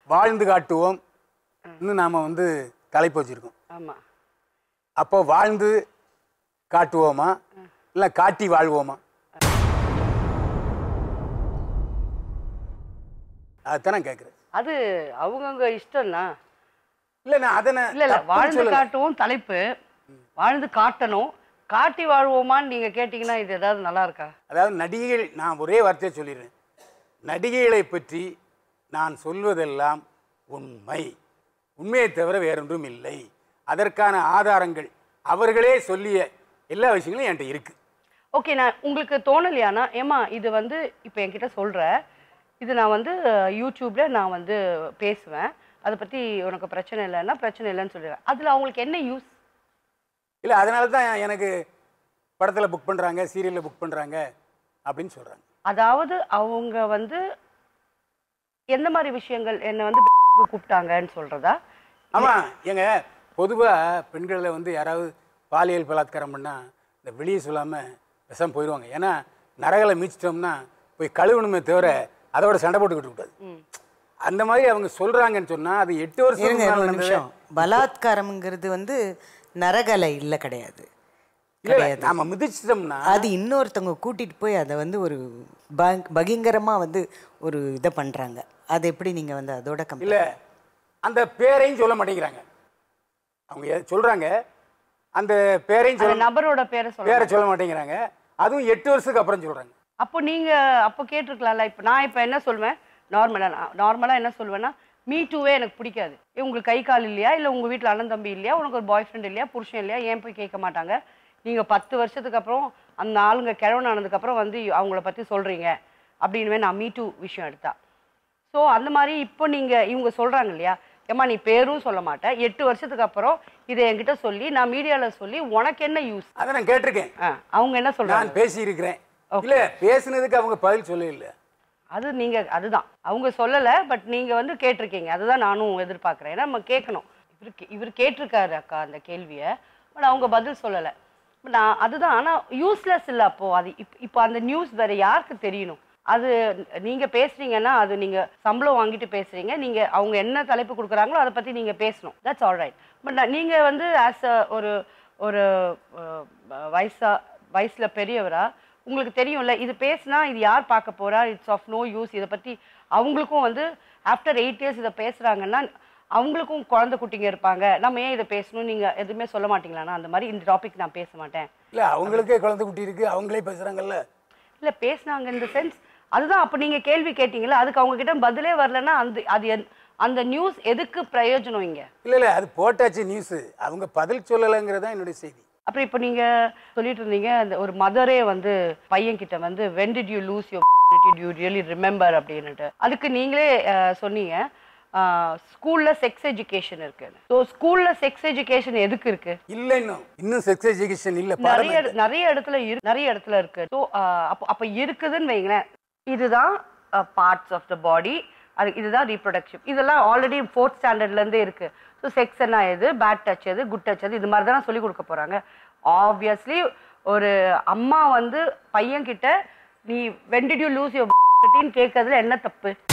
வாழ்ந்து காட்டுவோம் இன்னும் நாம் வந்து தலைப்பு வச்சுருக்கோம் ஆமா அப்போ வாழ்ந்து காட்டுவோமா இல்லை காட்டி வாழ்வோமா அதுதான் நான் கேட்குறேன் அது அவங்கவுங்க இஷ்டம்னா இல்லை நான் அதை நான் இல்ல இல்ல தப்புன்னு வாழ்ந்து சொல்லல. காட்டுவோம் தலைப்பு வாழ்ந்து காட்டணும் காட்டி வாழ்வோமான்னு நீங்க கேட்டீங்கன்னா இது ஏதாவது நல்லா இருக்கா அதாவது நடிகைகள் நான் ஒரே வார்த்தையை சொல்லிடுறேன் நடிகைகளை பற்றி நான் சொல்வதெல்லாம் உண்மை உண்மையை தவிர வேறொன்றும் இல்லை அதற்கான ஆதாரங்கள் அவர்களே சொல்லிய எல்லா விஷயங்களும் என்கிட்ட இருக்கு ஓகே நான் உங்களுக்கு தோணலையானா ஏமா இது வந்து இப்போ என்கிட்ட சொல்ற இது நான் வந்து அஹ், யூடியூப்ல நான் வந்து பேசுவேன் அதை பத்தி உனக்கு பிரச்சனை இல்லைன்னா பிரச்சனை இல்லைன்னு சொல்லிடுவேன் அதுல அவங்களுக்கு என்ன யூஸ் இல்லை அதனால தான் எனக்கு படத்தில் புக் பண்ணுறாங்க சீரியலில் புக் பண்ணுறாங்க அப்படின்னு சொல்கிறாங்க அதாவது அவங்க வந்து எந்த மாதிரி விஷயங்கள் என்னை வந்து கூப்பிட்டாங்கன்னு சொல்றதா ஆமாம் ஏங்க பொதுவாக பெண்களில் வந்து யாராவது பாலியல் பலாத்காரம் பண்ணால் இந்த வெளியே சொல்லாமல் விஷம் போயிடுவாங்க ஏன்னா நரகளை மீச்சிட்டோம்னா போய் கழுவணுமே தவிர அதோட சண்டை போட்டுக்கிட்டு கூடாது அந்த மாதிரி அவங்க சொல்கிறாங்கன்னு சொன்னால் அது எட்டு வருஷம் இருங்க முன்னால ஒரு நடந்தது. நிமிஷம் பலாத்காரம்ங்கிறது வந்து நரகலை இல்லை கிடையாது இல்ல, நாம மிதிச்சிட்டோம்னா அது இன்னொருத்தவங்க கூட்டிட்டு போய் அதை வந்து ஒரு ப- பகிங்கரமா வந்து ஒரு இதை பண்றாங்க அது எப்படி நீங்க வந்து அதோட கம்பேர் இல்லை அந்த பேரையும் சொல்ல மாட்டேங்கிறாங்க அவங்க எ- சொல்றாங்க அந்த பேரையும் அந்த சொல்ல நபரோட பேரை சொல்ல பேரை சொல்ல மாட்டேங்கிறாங்க அதுவும் எட்டு வருஷத்துக்கு அப்புறம் சொல்றாங்க அப்போ நீங்க அப்போ கேட்டிருக்கலாம்ல இப்போ நான் இப்போ என்ன சொல்வேன் நார்மலா நார்மலா என்ன சொல்வேன்னா மீ டூவே எனக்கு பிடிக்காது ஏ, உங்களுக்கு கை கால் இல்லையா இல்லை உங்க வீட்டில் அண்ணன் தம்பி இல்லையா உனக்கு ஒரு பாய் ஃப்ரெண்ட் இல்லையா புருஷன் இல்லையா ஏன் போய் கேட்க மாட்டாங்க நீங்க பத்து வருஷத்துக்கு அப்புறம் அந்த ஆளுங்க கிழவன் ஆனதுக்கு அப்புறம் வந்து அவங்கள பத்தி சொல்றீங்க அப்படின்னு நான் மீ டூ விஷயம் எடுத்தா ஸோ அந்த மாதிரி இப்போ நீங்க இவங்க சொல்றாங்க இல்லையா ஏம்மா நீ பேரும் சொல்ல மாட்டேன் எட்டு வருஷத்துக்கு அப்புறம் இதை என்கிட்ட சொல்லி நான் மீடியால சொல்லி உனக்கு என்ன யூஸ் அதை நான் கேட்டிருக்கேன் அவங்க என்ன சொல்றாங்க நான் பேசி இருக்கிறேன் இல்ல பேசுனதுக்கு அவங்க பதில் சொல்ல இல்லை அது நீங்க அதுதான் அவங்க சொல்லல பட் நீங்க வந்து கேட்டிருக்கீங்க அதுதான் நானும் எதிர்பார்க்கறேன் ஏன்னா நம்ம கேட்கணும் இவர் கே- இவர் கேட்டிருக்காரு அக்கா அந்த கேள்வியை பட் அவங்க பதில் சொல்லல But நான் அதுதான் ஆனா யூஸ்லெஸ் இல்ல அப்போ அது இப் இப்போ அந்த நியூஸ் வேற யாருக்கு தெரியணும் அது நீங்க பேசுறீங்கன்னா அது நீங்க சம்பளம் வாங்கிட்டு பேசுறீங்க நீங்க அவங்க என்ன தலைப்பு கொடுக்குறாங்களோ அதை பத்தி நீங்க பேசணும் தட்ஸ் ஆல் ரைட் பட் நீங்க வந்து ஆஸ் அ ஒரு ஒரு அஹ், வயசா வயசுல பெரியவரா உங்களுக்கு தெரியும்ல இது பேசினா இது யார் பார்க்க போறா இட்ஸ் ஆஃப் நோ யூஸ் இதை பத்தி அவங்களுக்கும் வந்து ஆஃப்டர் எயிட் இயர்ஸ் இதை பேசுறாங்கன்னா அவங்களுக்கும் குழந்தை குட்டிங்க இருப்பாங்க நம்ம ஏன் இதை பேசணும் நீங்க எதுவுமே சொல்ல மாட்டீங்களாண்ணா அந்த மாதிரி இந்த டாபிக் நான் பேச மாட்டேன் இல்ல அவங்களுக்கே குழந்தை குட்டி இருக்கு அவங்களே பேசுறாங்கல்ல இல்ல பேசுனாங்க இந்த சென்ஸ் அதுதான் அப்ப நீங்க கேள்வி கேட்டீங்கல்ல அதுக்கு அவங்க கிட்ட பதிலே வரலன்னா அந்த அது என்- அந்த நியூஸ் எதுக்கு பிரயோஜனம் இங்க இல்ல இல்ல அது போட்டாச்சு நியூஸ் அவங்க பதில் சொல்லலைங்கிறது தான் என்னுடைய செய்தி அப்புறம் இப்போ நீங்க சொல்லிட்டு இருந்தீங்க அந்த ஒரு மதரே வந்து பையன் கிட்ட வந்து when did you lose your did you really remember அப்படின்னுட்டு அதுக்கு நீங்களே அஹ், சொன்னீங்க ஸ்கூல்ல செக்ஸ் எஜுகேஷன் இருக்கு ஸோ ஸ்கூல்ல செக்ஸ் எஜுகேஷன் எதுக்கு இருக்கு இல்ல இன்னும் இன்னும் செக்ஸ் எஜுகேஷன் இல்ல பாடம் நிறைய இட- நிறைய இடத்துல இரு நிறைய இடத்துல இருக்கு ஸோ அப்போ அப்போ இருக்குதுன்னு வைங்களேன் இதுதான் பார்ட்ஸ் ஆஃப் த பாடி அது இதுதான் ரீப்ரொடக்ஷன் இதெல்லாம் ஆல்ரெடி ஃபோர்த் ஸ்டாண்டர்ட்லேருந்தே இருக்கு ஸோ செக்ஸ் என்ன எது பேட் டச் எது குட் டச் எது இது மாதிரி தானே சொல்லி கொடுக்க போறாங்க ஆப்வியஸ்லி ஒரு அம்மா வந்து பையன் கிட்ட நீ when did you lose your கேட்கறதுல என்ன தப்பு